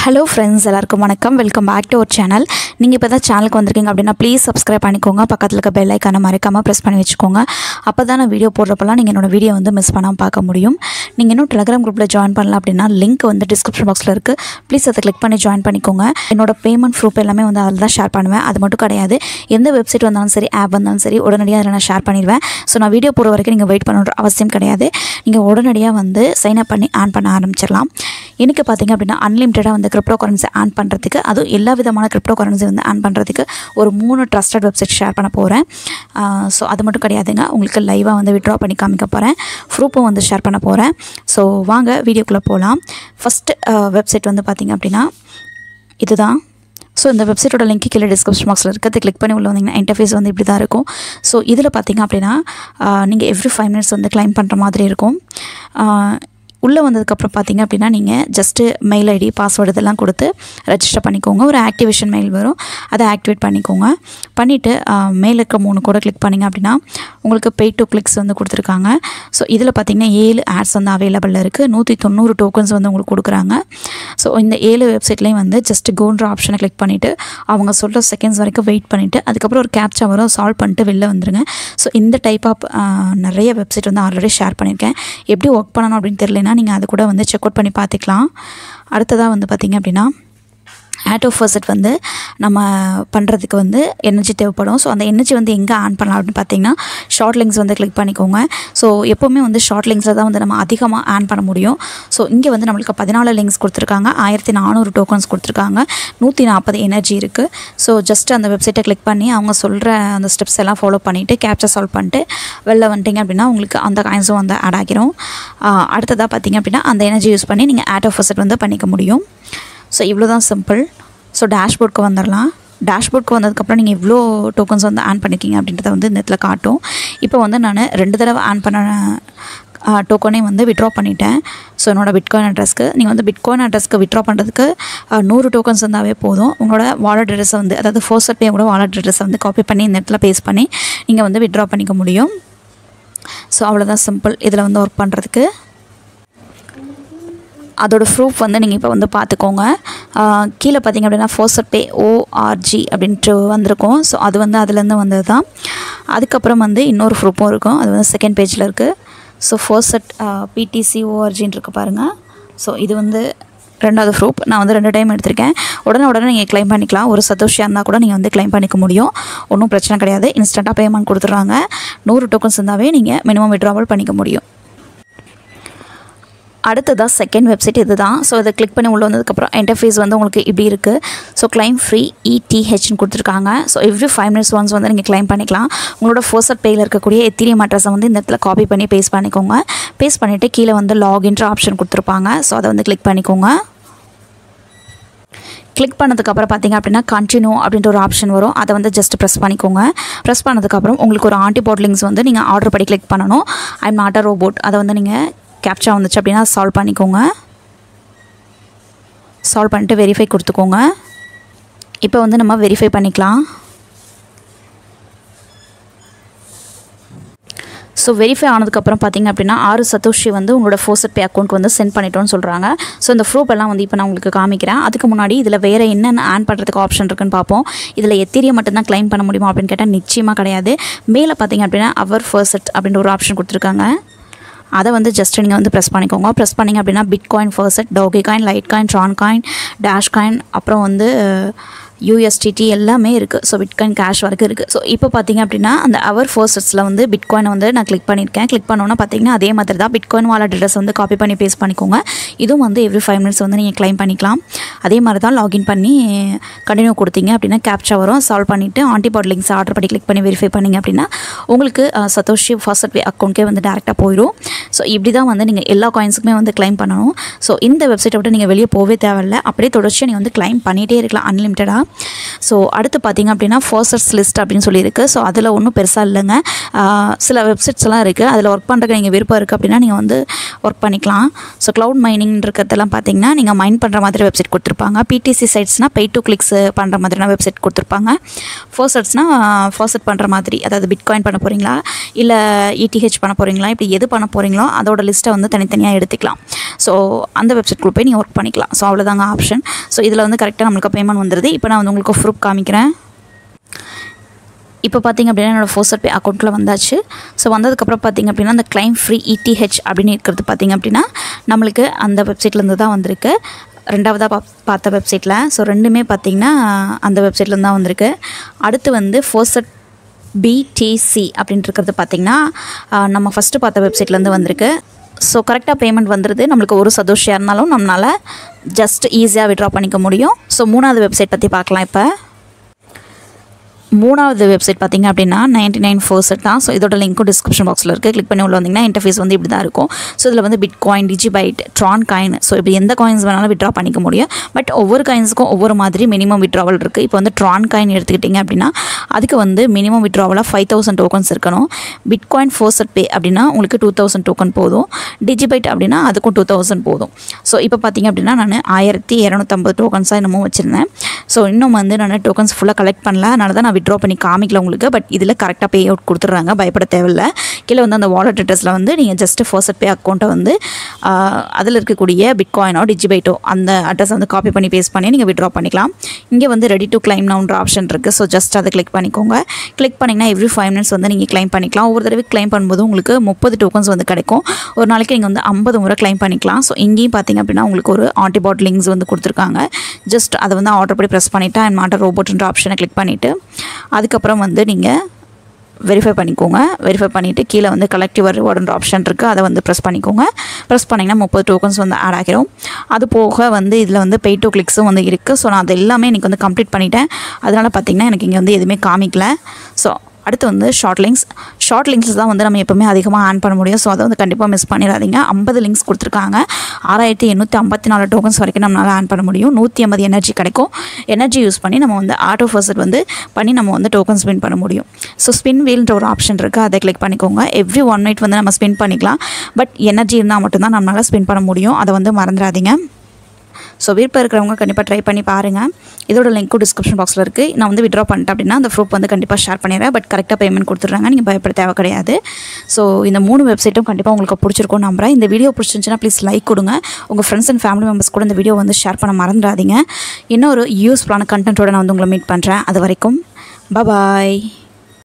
hello friends எல்லாருக்கும் வணக்கம் welcome back to our channel நீங்கள் இப்போ தான் சேனலுக்கு வந்திருக்கீங்க அப்படின்னா ப்ளீஸ் சப்ஸ்கிரைப் பண்ணிக்கோங்க பக்கத்தில் இருக்க பெல் ஐக்கானை மறக்காமல் ப்ரெஸ் பண்ணி வச்சுக்கோங்க அப்போ தான் நான் வீடியோ போடுறப்பெல்லாம் நீங்கள் என்னோட வீடியோ வந்து மிஸ் பண்ணாமல் பார்க்க முடியும் நீங்கள் இன்னும் டெலிகிராம் குரூப்பில் ஜாயின் பண்ணல அப்படின்னா லிங்க் வந்து டிஸ்கிரிப்ஷன் பாக்ஸில் இருக்குது ப்ளீஸ் அதை கிளிக் பண்ணி ஜாயின் பண்ணிக்கோங்க என்னோட பேமெண்ட் ப்ரூஃப் எல்லாமே வந்து அதில் தான் ஷேர் பண்ணுவேன் அது மட்டும் கிடையாது எந்த வெப்சைட் வந்தாலும் சரி ஆப் வந்தாலும் சரி உடனடியாக அதில் நான் ஷேர் பண்ணிடுவேன் ஸோ நான் வீடியோ போகிற வரைக்கும் நீங்கள் வெயிட் பண்ணணுன்ற அவசியம் கிடையாது நீங்கள் உடனடியாக வந்து சைன் அப் பண்ணி ஆன் பண்ண ஆரம்பிச்சிடலாம் எனக்கு பார்த்தீங்க அப்படின்னா அன்லிமிட்டடாக வந்து கிரிப்டோ கரன்சி ஆன் பண்ணுறதுக்கு அதுவும் எல்லா விதமான கிரிப்டோ கரன்சி வந்து ஆன் பண்ணுறதுக்கு ஒரு மூணு ட்ரஸ்டட் வெப்சைட் ஷேர் பண்ண போகிறேன் ஸோ அது மட்டும் கிடையாதுங்க உங்களுக்கு லைவாக வந்து விட்ரா பண்ணி காமிக்க போகிறேன் ப்ரூஃபும் வந்து ஷேர் பண்ண போகிறேன் ஸோ வாங்க வீடியோக்குள்ளே போகலாம் ஃபஸ்ட்டு வெப்சைட் வந்து பார்த்திங்க அப்படின்னா இதுதான் ஸோ இந்த வெப்சைட்டோட லிங்க் கீழே டிஸ்கிரிப்ஷன் பாக்ஸில் இருக்குது கிளிக் பண்ணி உள்ள வந்தீங்கன்னா இன்டர்ஃபேஸ் வந்து இப்படி தான் இருக்கும் ஸோ இதில் பார்த்தீங்க அப்படின்னா நீங்கள் எவ்ரி ஃபைவ் மினிட்ஸ் வந்து கிளைம் பண்ணுற மாதிரி இருக்கும் உள்ளே வந்ததுக்கப்புறம் பார்த்தீங்க அப்படின்னா நீங்கள் ஜஸ்ட்டு மெயில் ஐடி பாஸ்வேர்டு இதெல்லாம் கொடுத்து ரெஜிஸ்டர் பண்ணிக்கோங்க ஒரு ஆக்டிவேஷன் மெயில் வரும் அதை ஆக்டிவேட் பண்ணிக்கோங்க பண்ணிவிட்டு மேலே இருக்க மூணு கூட கிளிக் பண்ணிங்க அப்படின்னா உங்களுக்கு pay to கிளிக்ஸ் வந்து கொடுத்துருக்காங்க ஸோ இதில் பார்த்தீங்கன்னா ஏழு ஆட்ஸ் வந்து அவைலபிளில் இருக்குது நூற்றி தொண்ணூறு டோக்கன்ஸ் வந்து உங்களுக்கு கொடுக்குறாங்க ஸோ இந்த ஏழு வெப்சைட்லேயும் வந்து ஜஸ்ட் கோன்ற ஆப்ஷனை கிளிக் பண்ணிவிட்டு அவங்க சொல்கிற செகண்ட்ஸ் வரைக்கும் வெயிட் பண்ணிவிட்டு அதுக்கப்புறம் ஒரு கேப்சா வரும் சால்வ் பண்ணிட்டு வெளில வந்துருங்க ஸோ இந்த டைப் ஆஃப் நிறைய வெப்சைட் வந்து ஆல்ரெடி ஷேர் பண்ணியிருக்கேன் எப்படி ஒர்க் பண்ணணும் அப்படின்னு தெரியலனா நீங்கள் அது கூட வந்து செக் அவுட் பண்ணி பார்த்துக்கலாம் அடுத்ததாக வந்து பார்த்திங்க அப்படின்னா ஆட்டோ ஃபர்ஸ்ட் வந்து நம்ம பண்ணுறதுக்கு வந்து எனர்ஜி தேவைப்படும் ஸோ அந்த எனர்ஜி வந்து எங்கே ஆன் பண்ணலாம் அப்படின்னு பார்த்தீங்கன்னா ஷார்ட் லிங்க்ஸ் வந்து கிளிக் பண்ணிக்கோங்க ஸோ எப்போவுமே வந்து ஷார்ட் லிங்க்ஸில் தான் வந்து நம்ம அதிகமாக ஆன் பண்ண முடியும் ஸோ இங்கே வந்து நம்மளுக்கு பதினாலு லிங்க்ஸ் கொடுத்துருக்காங்க ஆயிரத்தி நானூறு டோக்கன்ஸ் கொடுத்துருக்காங்க நூற்றி நாற்பது எனர்ஜி இருக்குது ஸோ ஜஸ்ட் அந்த வெப்சைட்டை கிளிக் பண்ணி அவங்க சொல்கிற அந்த ஸ்டெப்ஸ் எல்லாம் ஃபாலோ பண்ணிவிட்டு கேப்சர் சால்வ் பண்ணிட்டு வெளில வந்துட்டிங்க அப்படின்னா உங்களுக்கு அந்த காயின்ஸும் வந்து ஆட் ஆகிரும் அடுத்ததாக பார்த்தீங்க அப்படின்னா அந்த எனர்ஜி யூஸ் பண்ணி நீங்கள் ஆட்டோ ஃபர்ஸ்ட் வந்து பண்ணிக்க முடியும் ஸோ இவ்வளோ தான் சிம்பிள் ஸோ டேஷ்போர்டுக்கு வந்துடலாம் டேஷ்போர்டுக்கு வந்ததுக்கப்புறம் நீங்கள் இவ்வளோ டோக்கன்ஸ் வந்து ஆன் பண்ணிக்கிங்க அப்படின்றத வந்து இந்த இடத்துல காட்டும் இப்போ வந்து நான் ரெண்டு தடவை ஆன் பண்ண டோக்கனே வந்து விட்ரா பண்ணிட்டேன் ஸோ என்னோடய பிட்காயின் அட்ரஸ்க்கு நீங்கள் வந்து பிட்காயின் அட்ரஸ்க்கு விட்ரா பண்ணுறதுக்கு நூறு டோக்கன்ஸ் இருந்தாவே போதும் உங்களோட வாலெட் அட்ரஸை வந்து அதாவது ஃபோர்ஸ் பே கூட வாலெட் அட்ரஸை வந்து காப்பி பண்ணி இந்த இடத்துல பேஸ்ட் பண்ணி நீங்கள் வந்து விட்ரா பண்ணிக்க முடியும் ஸோ அவ்வளோதான் சிம்பிள் இதில் வந்து ஒர்க் பண்ணுறதுக்கு அதோட ப்ரூஃப் வந்து நீங்கள் இப்போ வந்து பார்த்துக்கோங்க கீழே பார்த்தீங்க அப்படின்னா ஃபோர்ஸட் பே ஓஆர்ஜி அப்படின்ட்டு வந்திருக்கும் ஸோ அது வந்து அதுலேருந்து வந்தது தான் அதுக்கப்புறம் வந்து இன்னொரு ப்ரூஃபும் இருக்கும் அது வந்து செகண்ட் பேஜில் இருக்குது ஸோ ஃபோர்ஸட் பிடிசி ஓஆர்ஜின்னு இருக்கு பாருங்கள் ஸோ இது வந்து ரெண்டாவது ப்ரூஃப் நான் வந்து ரெண்டு டைம் எடுத்திருக்கேன் உடனே உடனே நீங்கள் க்ளைம் பண்ணிக்கலாம் ஒரு சந்தோஷியாக இருந்தால் கூட நீங்கள் வந்து க்ளைம் பண்ணிக்க முடியும் ஒன்றும் பிரச்சனை கிடையாது இன்ஸ்டண்ட்டாக பேமெண்ட் கொடுத்துட்றாங்க நூறு டோக்கன்ஸ் இருந்தாவே நீங்கள் மினிமம் விட்ராவல் பண்ணிக்க முடியும் அடுத்ததாக செகண்ட் வெப்சைட் இது தான் ஸோ இதை கிளிக் பண்ணி உள்ளே வந்ததுக்கப்புறம் இன்டர்ஃபேஸ் வந்து உங்களுக்கு இப்படி இருக்குது ஸோ கிளைம் ஃப்ரீ இடிஹெச்னு கொடுத்துருக்காங்க so every five minutes once வந்து நீங்கள் கிளைம் பண்ணிக்கலாம் உங்களோட ஃபோர்ஸட் பேயில் இருக்கக்கூடிய எத்திரியம் அட்ரஸை வந்து இந்த இடத்துல காப்பி பண்ணி பேஸ்ட் பண்ணிக்கோங்க பேஸ்ட் பண்ணிவிட்டு கீழே வந்து லாகின்ற ஆப்ஷன் கொடுத்துருப்பாங்க ஸோ அதை வந்து கிளிக் பண்ணிக்கோங்க கிளிக் பண்ணதுக்கப்புறம் பார்த்தீங்க அப்படின்னா கண்டினியூ அப்படின்ற ஒரு ஆப்ஷன் வரும் அதை வந்து ஜஸ்ட் ப்ரெஸ் பண்ணிக்கோங்க ப்ரெஸ் பண்ணதுக்கப்புறம் உங்களுக்கு ஒரு ஆன்டிபாட் லிங்க்ஸ் வந்து நீங்கள் ஆர்டர் படி கிளிக் பண்ணணும் ஐம் நாட் அ ரோபோட் அதை வந்து நீங்கள் கேப்சா வந்துச்சு அப்படின்னா சால்வ் பண்ணிக்கோங்க சால்வ் பண்ணிட்டு வெரிஃபை கொடுத்துக்கோங்க இப்போ வந்து நம்ம வெரிஃபை பண்ணிக்கலாம் ஸோ வெரிஃபை ஆனதுக்கப்புறம் பார்த்தீங்க அப்படின்னா ஆறு சத்தோஷி வந்து உங்களோட ஃபோர்ஸட் பே அக்கௌண்ட் வந்து சென்ட் பண்ணிட்டோன்னு சொல்கிறாங்க ஸோ இந்த ப்ரூஃப் எல்லாம் வந்து இப்போ நான் உங்களுக்கு காமிக்கிறேன் அதுக்கு முன்னாடி இதில் வேறு என்னென்ன ஆன் பண்ணுறதுக்கு ஆப்ஷன் இருக்குன்னு பார்ப்போம் இதில் எத்திரியம் மட்டும்தான் க்ளைம் பண்ண முடியுமா அப்படின்னு கேட்டால் நிச்சயமாக கிடையாது மேலே பார்த்தீங்க அப்படின்னா அவர் ஃபர்ஸ்ட் அப்படின்ற ஒரு ஆப்ஷன் கொடுத்துருக்காங்க அதை வந்து ஜஸ்ட் நீங்கள் வந்து ப்ரெஸ் பண்ணிக்கோங்க ப்ரெஸ் பண்ணிங்க அப்படின்னா bitcoin first Dogecoin Litecoin Tron coin Dash coin அப்புறம் வந்து யூஎஸ்டிடி எல்லாமே இருக்குது ஸோ பிட்காயின் கேஷ் வரைக்கும் இருக்குது ஸோ இப்போ பார்த்தீங்க அப்படின்னா அந்த அவர் ஃபோர்ஸஸில் வந்து பிட்காயின் வந்து நான் கிளிக் பண்ணியிருக்கேன் கிளிக் பண்ணோன்னா பார்த்தீங்கன்னா அதே மாதிரி தான் பிட்காயின் வாலெட் அட்ரஸ் வந்து காப்பி பண்ணி பேஸ்ட் பண்ணிக்கோங்க இதுவும் வந்து எவ்ரி ஃபைவ் மினிட்ஸ் வந்து நீங்கள் கிளைம் பண்ணிக்கலாம் அதே மாதிரி தான் லாகின் பண்ணி கண்டினியூ கொடுத்தீங்க அப்படின்னா கேப்சா வரும் சால்வ் பண்ணிவிட்டு ஆன்டிபாட் லிங்க்ஸ் ஆர்டர் பண்ணி கிளிக் பண்ணி வெரிஃபை பண்ணிங்க அப்படின்னா உங்களுக்கு சத்தோஷி ஃபர்ஸ்ட் பே அக்கௌண்ட்கே வந்து டேரெக்டாக போயிடும் ஸோ இப்படி தான் வந்து நீங்கள் எல்லா காயின்ஸுக்குமே வந்து கிளைம் பண்ணணும் ஸோ இந்த வெப்சைட்டை விட்டு நீங்கள் வெளியே போகவே தேவையில்ல அப்படியே தொடர்ச்சியாக நீங்கள் வந்து கிளைம் பண்ணிகிட்டே இருக்கலாம் அன்லிமிட்டடாக ஸோ அடுத்து பார்த்தீங்க அப்படின்னா ஃபோர்சர்ஸ் லிஸ்ட் அப்படின்னு சொல்லியிருக்கு ஸோ அதில் ஒன்றும் பெருசாக இல்லைங்க ஆஹ் சில வெப்சைட்ஸ் எல்லாம் இருக்குது அதில் ஒர்க் பண்ணுறதுக்கு நீங்கள் விருப்பம் இருக்குது அப்படின்னா நீங்கள் வந்து ஒர்க் பண்ணிக்கலாம் ஸோ க்ளவுட் மைனிங் இருக்கிறதெல்லாம் பார்த்தீங்கன்னா நீங்கள் மைன் பண்ணுற மாதிரி வெப்சைட் கொடுத்துருப்பாங்க பிடிசி சைட்ஸ்னால் pay to clicks பண்ணுற மாதிரியான வெப்சைட் கொடுத்துருப்பாங்க ஃபோர்சட்ஸ்னால் ஃபோர்சட் பண்ணுற மாதிரி அதாவது பிட்காயின் பண்ண போகிறீங்களா இல்லை இடிஹெச் பண்ண போகிறீங்களா இப்படி எது பண்ண போகிறீங்களோ அதோட லிஸ்ட்டை வந்து தனித்தனியாக எடுத்துக்கலாம் ஸோ அந்த வெப்சைட்குள்ளே போய் நீங்கள் ஒர்க் பண்ணிக்கலாம் ஸோ அவ்வளோதாங்க ஆப்ஷன் ஸோ இதில் வந்து கரெக்டாக நம்மளுக்கு பேமெண்ட் வந்துடுது இப்போ நான் வந்து உங்களுக்கு ப்ரூஃப் காமிக்கிறேன் இப்போ பார்த்தீங்க அப்படின்னா என்னோடய ஃபோர்ஸர் பே அக்கௌண்ட்டில் வந்தாச்சு ஸோ வந்ததுக்கப்புறம் பார்த்தீங்க அப்படின்னா அந்த கிளைம் ஃப்ரீ இடிஹெச் அப்படின்னு இருக்கிறது பார்த்தீங்க அப்படின்னா நம்மளுக்கு அந்த வெப்சைட்லேருந்து தான் வந்திருக்கு ரெண்டாவதாக பா பார்த்த வெப்சைட்டில் ஸோ ரெண்டுமே பார்த்தீங்கன்னா அந்த வெப்சைட்லேருந்து தான் வந்திருக்கு அடுத்து வந்து ஃபோர்சட் பிடிசி அப்படின்ட்டு இருக்கிறது பார்த்திங்கன்னா ஆஹ், நம்ம ஃபஸ்ட்டு பார்த்த வெப்சைட்லேருந்து வந்திருக்கு ஸோ கரெக்டாக பேமெண்ட் வந்துடுது நம்மளுக்கு ஒரு சதோஷியாக இருந்தாலும் நம்மளால் ஜஸ்ட் ஈஸியாக விட்ரா பண்ணிக்க முடியும் ஸோ மூணாவது வெப்சைட் பற்றி பார்க்கலாம் இப்போ மூணாவது வெப்சைட் பார்த்தீங்க அப்படின்னா நைன்டி நைன் ஃபோர்செட் தான் ஸோ இதோட லிங்க்கும் டிஸ்கிரிப்ஷன் பாக்ஸில் இருக்குது கிளிக் பண்ணி உள்ள வந்தீங்கன்னா இன்டர்ஃபேஸ் வந்து இப்படி தான் இருக்கும் ஸோ இதில் வந்து bitcoin DigiByte Tron coin so இப்படி எந்த காயின்ஸ் வேணாலும் விட்ரா பண்ணிக்க முடியும் பட் ஒவ்வொரு காயின்ஸுக்கும் ஒவ்வொரு மாதிரி மினிமம் விட்ராவல் இருக்குது இப்போ வந்து ட்ரான் காயின் எடுத்துக்கிட்டிங்க அப்படின்னா அதுக்கு வந்து மினிமம் விட்ராவலாக ஃபைவ் தௌசண்ட் டோக்கன்ஸ் இருக்கணும் பிட் காயின் ஃபோர்செட் பே அப்படின்னா உங்களுக்கு டூ தௌசண்ட் டோக்கன் போதும் டிஜிபைட் அப்படின்னா அதுக்கும் டூ தௌசண்ட் போதும் ஸோ இப்போ பார்த்தீங்க அப்படின்னா நான் ஆயிரத்தி இரநூத்தம்பது டோக்கன்ஸாக என்னமோ வச்சுருந்தேன் ஸோ இன்னும் வந்து நான் டோக்கன்ஸ் ஃபுல்லாக கலெக்ட் பண்ணல அதனால தான் நான் விட்ரா பண்ணி காமிக்கல உங்களுக்கு பட் இதில் கரெக்டாக பே அவுட் கொடுத்துட்றாங்க பயப்பட தேவையில்ல கீழே வந்து அந்த வாலெட் அட்ரஸில் வந்து நீங்கள் ஜஸ்ட் ஃபர்ஸ்ட் பே அக்கௌண்ட்டை வந்து அதில் இருக்கக்கூடிய பிட்காயினோ டிஜிபைட்டோ அந்த அட்ரஸ் வந்து காப்பி பண்ணி பேஸ்ட் பண்ணி நீங்கள் விட்ரா பண்ணிக்கலாம் இங்கே வந்து ரெடி டு கிளைம் நவுன்ற ஆப்ஷன் இருக்குது ஸோ ஜஸ்ட் அதை கிளிக் பண்ணிக்கோங்க கிளிக் பண்ணிங்கன்னா எவ்ரி ஃபைவ் மினிட்ஸ் வந்து நீங்கள் கிளைம் பண்ணிக்கலாம் ஒவ்வொரு தடவை கிளைம் பண்ணும்போது உங்களுக்கு முப்பது டோக்கன்ஸ் வந்து கிடைக்கும் ஒரு நாளைக்கு நீங்கள் வந்து ஐம்பது முறை கிளைம் பண்ணிக்கலாம் ஸோ இங்கேயும் பார்த்தீங்க அப்படின்னா உங்களுக்கு ஒரு ஆன்டிபாட் லிங்க்ஸ் வந்து கொடுத்துருக்காங்க ஜஸ்ட் அதை வந்து ஆர்டர் படி ப்ரெஸ் பண்ணிவிட்டு அண்ட் மாட்டர் ரோபோட்ன்ற ஆப்ஷனை கிளிக் பண்ணிவிட்டு அதுக்கப்புறம் வந்து நீங்கள் வெரிஃபை பண்ணிக்கோங்க வெரிஃபை பண்ணிவிட்டு கீழே வந்து கலெக்டிவ் ரிவார்டுன்ற ஆப்ஷன் இருக்குது அதை வந்து ப்ரெஸ் பண்ணிக்கோங்க ப்ரெஸ் பண்ணிங்கன்னா முப்பது டோக்கன்ஸ் வந்து ஆட் ஆகிரும் அது போக வந்து இதில் வந்து pay to கிளிக்ஸும் வந்து இருக்குது ஸோ நான் அது எல்லாமே எனக்கு வந்து கம்ப்ளீட் பண்ணிட்டேன் அதனால் பார்த்தீங்கன்னா எனக்கு இங்கே வந்து எதுவுமே காமிக்கல ஸோ அடுத்து வந்து ஷார்ட் லிங்க்ஸ் ஷார்ட் லிங்க்ஸ் தான் வந்து நம்ம எப்போவுமே அதிகமாக ஆன் பண்ண முடியும் ஸோ அதை வந்து கண்டிப்பாக மிஸ் பண்ணிடாதீங்க ஐம்பது லிங்க்ஸ் கொடுத்துருக்காங்க ஆறாயிரத்தி எண்ணூற்றி ஐம்பத்தி நாலு டோக்கன்ஸ் வரைக்கும் நம்மளால் ஆன் பண்ண முடியும் நூற்றி ஐம்பது எனர்ஜி கிடைக்கும் எனர்ஜி யூஸ் பண்ணி நம்ம வந்து ஆட்டோ ஃபர்ஸ்ட் வந்து பண்ணி நம்ம வந்து டோக்கன் ஸ்பின் பண்ண முடியும் ஸோ ஸ்பின் வீல்ன்ற ஒரு ஆப்ஷன் இருக்குது அதை கிளிக் பண்ணிக்கோங்க எவ்ரி ஒன் நைட் வந்து நம்ம ஸ்பின் பண்ணிக்கலாம் பட் எனர்ஜி இருந்தால் மட்டும்தான் நம்மளால் ஸ்பின் பண்ண முடியும் அதை வந்து மறந்துடாதீங்க ஸோ விருப்பம் இருக்கிறவங்க கண்டிப்பாக ட்ரை பண்ணி பாருங்கள் இதோட லிங்க்கும் டிஸ்கிரிப்ஷன் பாக்ஸில் இருக்குது நான் வந்து விட்ரா பண்ணிட்டேன் அப்படின்னா அந்த ப்ரூஃப் வந்து கண்டிப்பாக ஷேர் பண்ணிடுறேன் பட் கரெக்டாக பேமெண்ட் கொடுத்துட்றாங்க நீங்கள் பயப்பட தேவை கிடையாது ஸோ இந்த மூணு வெப்சைட்டும் கண்டிப்பாக உங்களுக்கு பிடிச்சிருக்கும் நம்புறேன் இந்த வீடியோ பிடிச்சிருந்துச்சுன்னா ப்ளீஸ் லைக் கொடுங்க உங்கள் ஃப்ரெண்ட்ஸ் அண்ட் ஃபேமிலி மெம்பர்ஸ் கூட இந்த வீடியோ வந்து ஷேர் பண்ண மறந்துடாதீங்க இன்னொரு யூஸ்ஃபுல்லான கண்டென்ட்டோட நான் வந்து உங்களை மீட் பண்ணுறேன் அது வரைக்கும் பாய்